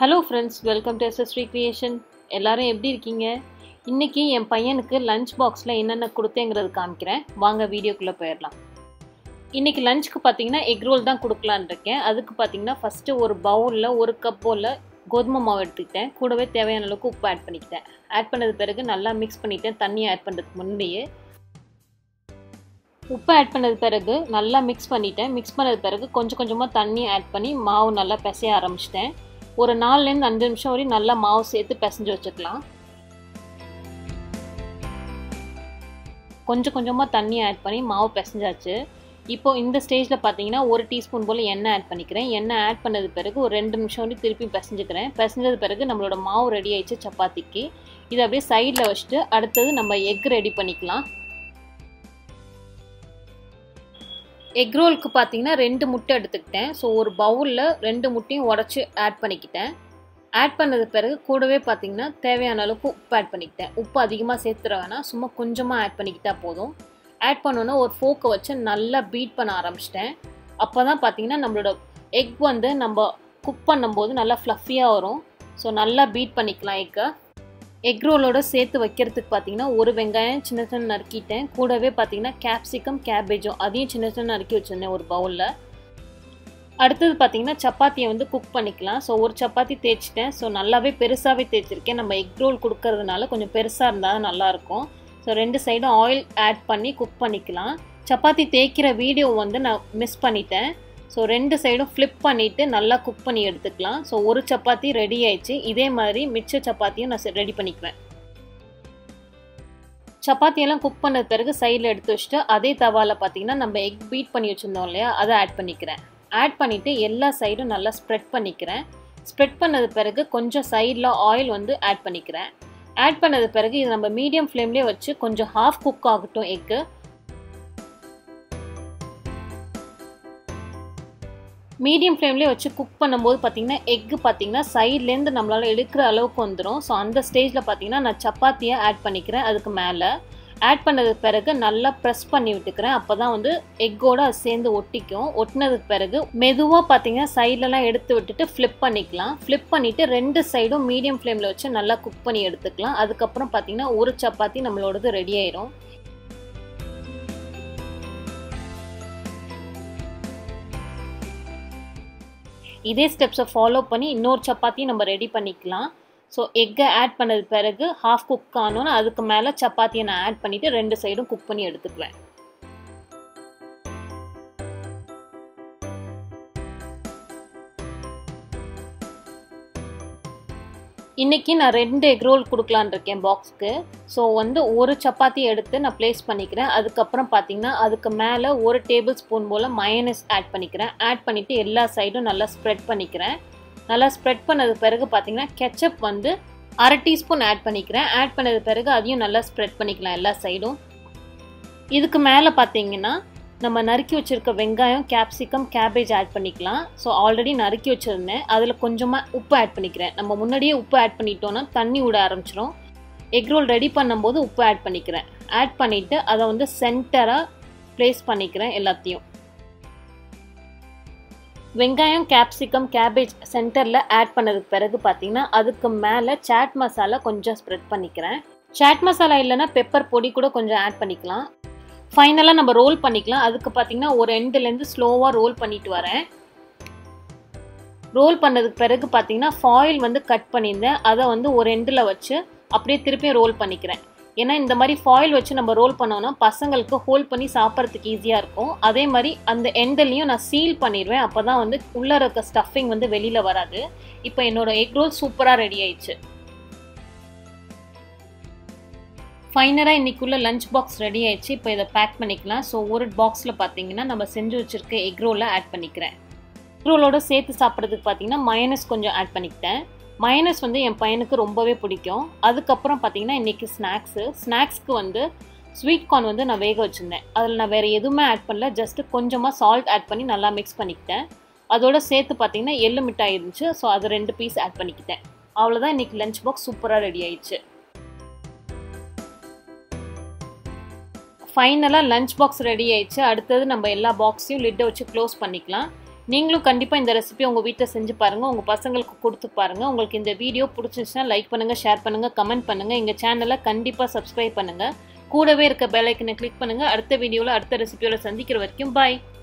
hello friends welcome to SS creation எல்லாரும் எப்படி இருக்கீங்க இன்னைக்கு என் பையனுக்கு லஞ்ச் பாக்ஸில் என்னென்ன கொடுத்தேங்கிறது காமிக்கிறேன் வாங்க வீடியோக்குள்ளே போயிடலாம் இன்னைக்கு லஞ்சுக்கு பார்த்தீங்கன்னா எக் ரோல் தான் கொடுக்கலான் இருக்கேன் அதுக்கு பார்த்தீங்கன்னா ஃபஸ்ட்டு ஒரு பவுலில் ஒரு கப் போல் கோதுமை மாவு எடுத்துக்கிட்டேன் கூடவே தேவையான அளவுக்கு உப்பு ஆட் பண்ணிக்கிட்டேன் ஆட் பண்ணது பிறகு நல்லா மிக்ஸ் பண்ணிட்டேன் தண்ணி ஆட் பண்ணுறதுக்கு முன்னாடியே உப்பு ஆட் பண்ணது பிறகு நல்லா மிக்ஸ் பண்ணிட்டேன் மிக்ஸ் பண்ணது பிறகு கொஞ்சம் கொஞ்சமாக தண்ணி ஆட் பண்ணி மாவு நல்லா பிசைய ஆரம்பிச்சிட்டேன் ஒரு நாலுலேருந்து அஞ்சு நிமிஷம் வரையும் நல்லா மாவு சேர்த்து பிசைஞ்சு வச்சுக்கலாம் கொஞ்சம் கொஞ்சமாக தண்ணி ஆட் பண்ணி மாவு பிசைஞ்சாச்சு இப்போ இந்த ஸ்டேஜில் பார்த்தீங்கன்னா ஒரு டீஸ்பூன் போல் எண்ணெய் ஆட் பண்ணிக்கிறேன் எண்ணெய் ஆட் பண்ணது பிறகு ஒரு ரெண்டு நிமிஷம் வரையும் திருப்பி பிசைஞ்சுக்கிறேன் பிசைஞ்சது பிறகு நம்மளோட மாவு ரெடி ஆயிடுச்சு சப்பாத்திக்கு இதை அப்படியே சைடில் வச்சுட்டு அடுத்தது நம்ம எக் ரெடி பண்ணிக்கலாம் எக் ரோலுக்கு பார்த்தீங்கன்னா ரெண்டு முட்டை எடுத்துக்கிட்டேன் ஸோ ஒரு பவுலில் ரெண்டு முட்டையும் உடச்சி ஆட் பண்ணிக்கிட்டேன் ஆட் பண்ணது பிறகு கூடவே பார்த்தீங்கன்னா தேவையான அளவுக்கு உப்பு ஆட் பண்ணிக்கிட்டேன் உப்பு அதிகமாக சேர்த்துற வேணாம் சும்மா கொஞ்சமாக ஆட் பண்ணிக்கிட்டா போதும் ஆட் பண்ணோன்னா ஒரு ஃபோக்கை வச்சு நல்லா பீட் பண்ண ஆரம்பிச்சிட்டேன் அப்போ தான் பார்த்தீங்கன்னா நம்மளோட எக் வந்து நம்ம குக் பண்ணும்போது நல்லா ஃப்ளஃபியாக வரும் ஸோ நல்லா பீட் பண்ணிக்கலாம் எக்கை எக் ரோலோட சேர்த்து வைக்கிறதுக்கு பார்த்தீங்கன்னா ஒரு வெங்காயம் சின்ன சின்ன நறுக்கிட்டேன் கூடவே பார்த்தீங்கன்னா கேப்சிகம் கேபேஜும் அதையும் சின்ன சின்ன நறுக்கி வச்சுருந்தேன் ஒரு பவுலில் அடுத்தது பார்த்தீங்கன்னா சப்பாத்தியை வந்து குக் பண்ணிக்கலாம் ஸோ ஒரு சப்பாத்தி தேய்ச்சிட்டேன் ஸோ நல்லாவே பெருசாகவே தேய்ச்சிருக்கேன் நம்ம எக் ரோல் கொடுக்கறதுனால கொஞ்சம் பெருசாக இருந்தால் நல்லாயிருக்கும் ஸோ ரெண்டு சைடும் ஆயில் ஆட் பண்ணி குக் பண்ணிக்கலாம் சப்பாத்தி தேய்க்கிற வீடியோ வந்து நான் மிஸ் பண்ணிட்டேன் ஸோ ரெண்டு சைடும் ஃப்ளிப் பண்ணிவிட்டு நல்லா குக் பண்ணி எடுத்துக்கலாம் ஸோ ஒரு சப்பாத்தி ரெடி ஆயிடுச்சு இதே மாதிரி மிச்ச சப்பாத்தியும் நான் ரெடி பண்ணிக்குவேன் சப்பாத்தியெல்லாம் குக் பண்ண பிறகு சைடில் எடுத்து வச்சுட்டு அதே தவாவில் பார்த்தீங்கன்னா நம்ம எக் பீட் பண்ணி வச்சுருந்தோம் இல்லையா அதை ஆட் பண்ணிக்கிறேன் ஆட் பண்ணிவிட்டு எல்லா சைடும் நல்லா ஸ்ப்ரெட் பண்ணிக்கிறேன் ஸ்ப்ரெட் பண்ணது பிறகு கொஞ்சம் சைடில் ஆயில் வந்து ஆட் பண்ணிக்கிறேன் ஆட் பண்ணது பிறகு இது நம்ம மீடியம் ஃப்ளேம்லேயே வச்சு கொஞ்சம் ஹாஃப் குக் ஆகட்டும் எக்கு மீடியம் ஃப்ளேம்லேயே வச்சு குக் பண்ணும்போது பார்த்தீங்கன்னா எக்கு பார்த்தீங்கன்னா சைட்லேருந்து நம்மளால் எடுக்கிற அளவுக்கு வந்துடும் ஸோ அந்த ஸ்டேஜில் பார்த்தீங்கன்னா நான் சப்பாத்தியை ஆட் பண்ணிக்கிறேன் அதுக்கு மேலே ஆட் பண்ணது பிறகு நல்லா ப்ரெஸ் பண்ணி விட்டுக்கிறேன் அப்போ தான் வந்து எக்கோடு அது சேர்ந்து ஒட்டிக்கும் ஒட்டினதுக்கு பிறகு மெதுவாக பார்த்தீங்கன்னா சைட்லலாம் எடுத்து விட்டுட்டு ஃப்ளிப் பண்ணிக்கலாம் ஃப்ளிப் பண்ணிவிட்டு ரெண்டு சைடும் மீடியம் ஃப்ளேமில் வச்சு நல்லா குக் பண்ணி எடுத்துக்கலாம் அதுக்கப்புறம் பார்த்தீங்கன்னா ஒரு சப்பாத்தி நம்மளோடது ரெடி ஆயிரும் இதே ஸ்டெப்ஸை ஃபாலோ பண்ணி இன்னொரு சப்பாத்தியும் நம்ம ரெடி பண்ணிக்கலாம் ஸோ எக்கை ஆட் பண்ணது பிறகு ஹாஃப் குக் ஆனோன்னு அதுக்கு மேலே சப்பாத்தியை நான் ஆட் பண்ணிவிட்டு ரெண்டு சைடும் குக் பண்ணி எடுத்துக்குவேன் இன்றைக்கி நான் ரெண்டு எக் ரோல் கொடுக்கலான் இருக்கேன் பாக்ஸ்க்கு ஸோ வந்து ஒரு சப்பாத்தி எடுத்து நான் ப்ளேஸ் பண்ணிக்கிறேன் அதுக்கப்புறம் பார்த்தீங்கன்னா அதுக்கு மேலே ஒரு டேபிள் ஸ்பூன் போல் மயனஸ் ஆட் பண்ணிக்கிறேன் ஆட் பண்ணிவிட்டு எல்லா சைடும் நல்லா ஸ்ப்ரெட் பண்ணிக்கிறேன் நல்லா ஸ்ப்ரெட் பண்ணது பிறகு பார்த்தீங்கன்னா கெச்சப் வந்து அரை டீஸ்பூன் ஆட் பண்ணிக்கிறேன் ஆட் பண்ணது பிறகு அதையும் நல்லா ஸ்ப்ரெட் பண்ணிக்கலாம் எல்லா சைடும் இதுக்கு மேலே பார்த்தீங்கன்னா நம்ம நறுக்கி வச்சுருக்க வெங்காயம் கேப்சிகம் கேபேஜ் ஆட் பண்ணிக்கலாம் ஸோ ஆல்ரெடி நறுக்கி வச்சுருந்தேன் அதில் கொஞ்சமாக உப்பு ஆட் பண்ணிக்கிறேன் நம்ம முன்னாடியே உப்பு ஆட் பண்ணிட்டோன்னா தண்ணி விட ஆரம்பிச்சிடும் எக் ரோல் ரெடி பண்ணும்போது உப்பு ஆட் பண்ணிக்கிறேன் ஆட் பண்ணிவிட்டு அதை வந்து சென்டராக ப்ளேஸ் பண்ணிக்கிறேன் எல்லாத்தையும் வெங்காயம் கேப்சிகம் கேபேஜ் சென்டரில் ஆட் பண்ணதுக்கு பிறகு பார்த்தீங்கன்னா அதுக்கு மேலே சாட் மசாலா கொஞ்சம் ஸ்ப்ரெட் பண்ணிக்கிறேன் சாட் மசாலா இல்லைன்னா பெப்பர் பொடி கூட கொஞ்சம் ஆட் பண்ணிக்கலாம் ஃபைனலாக நம்ம ரோல் பண்ணிக்கலாம் அதுக்கு பார்த்தீங்கன்னா ஒரு எண்டுலேருந்து ஸ்லோவாக ரோல் பண்ணிட்டு வரேன் ரோல் பண்ணதுக்கு பிறகு பார்த்தீங்கன்னா ஃபாயில் வந்து கட் பண்ணியிருந்தேன் அதை வந்து ஒரு எண்டில் வச்சு அப்படியே திருப்பியும் ரோல் பண்ணிக்கிறேன் ஏன்னா இந்த மாதிரி ஃபாயில் வச்சு நம்ம ரோல் பண்ணோன்னா பசங்களுக்கு ஹோல்ட் பண்ணி சாப்பிட்றதுக்கு ஈஸியாக இருக்கும் அதே மாதிரி அந்த எண்டல்லையும் நான் சீல் பண்ணிடுவேன் அப்போ தான் வந்து உள்ளே இருக்க ஸ்டஃபிங் வந்து வெளியில் வராது இப்போ என்னோடய எக் ரோல் சூப்பராக ரெடி ஆயிடுச்சு ஃபைனலாக இன்றைக்குள்ள லஞ்ச் பாக்ஸ் ரெடி ஆயிடுச்சு இப்போ இதை பேக் பண்ணிக்கலாம் ஸோ ஒரு பாக்ஸில் பார்த்தீங்கன்னா நம்ம செஞ்சு வச்சுருக்க எக் ரோலை ஆட் பண்ணிக்கிறேன் எக் ரோலோட சேர்த்து சாப்பிட்றதுக்கு பார்த்தீங்கன்னா மயனஸ் கொஞ்சம் ஆட் பண்ணிக்கிட்டேன் மயனஸ் வந்து என் பையனுக்கு ரொம்பவே பிடிக்கும் அதுக்கப்புறம் பார்த்தீங்கன்னா இன்றைக்கி ஸ்நாக்ஸு ஸ்நாக்ஸ்க்கு வந்து ஸ்வீட் கார்ன் வந்து நான் வேக வச்சுருந்தேன் அதில் நான் வேறு எதுவுமே ஆட் பண்ணல ஜஸ்ட்டு கொஞ்சமாக சால்ட் ஆட் பண்ணி நல்லா மிக்ஸ் பண்ணிக்கிட்டேன் அதோட சேர்த்து பார்த்தீங்கன்னா எள்ளு மிட்டாய் இருந்துச்சு ஸோ அது ரெண்டு பீஸ் ஆட் பண்ணிக்கிட்டேன் அவ்வளோதான் இன்றைக்கி லஞ்ச் பாக்ஸ் சூப்பராக ரெடி ஆயிடுச்சு ஃபைனலாக லஞ்ச் பாக்ஸ் ரெடி ஆயிடுச்சு அடுத்தது நம்ம எல்லா பாக்ஸையும் லிட்டை வச்சு க்ளோஸ் பண்ணிக்கலாம் நீங்களும் கண்டிப்பாக இந்த ரெசிபி உங்கள் வீட்டில் செஞ்சு பாருங்கள் உங்கள் பசங்களுக்கு கொடுத்து பாருங்கள் உங்களுக்கு இந்த வீடியோ பிடிச்சிருந்துச்சுன்னா லைக் பண்ணுங்கள் ஷேர் பண்ணுங்கள் கமெண்ட் பண்ணுங்கள் எங்கள் சேனலை கண்டிப்பாக சப்ஸ்கிரைப் பண்ணுங்கள் கூடவே இருக்க பெல் ஐக்கனை கிளிக் பண்ணுங்கள் அடுத்த வீடியோவில் அடுத்த ரெசிபியோட சந்திக்கிற வரைக்கும் பாய்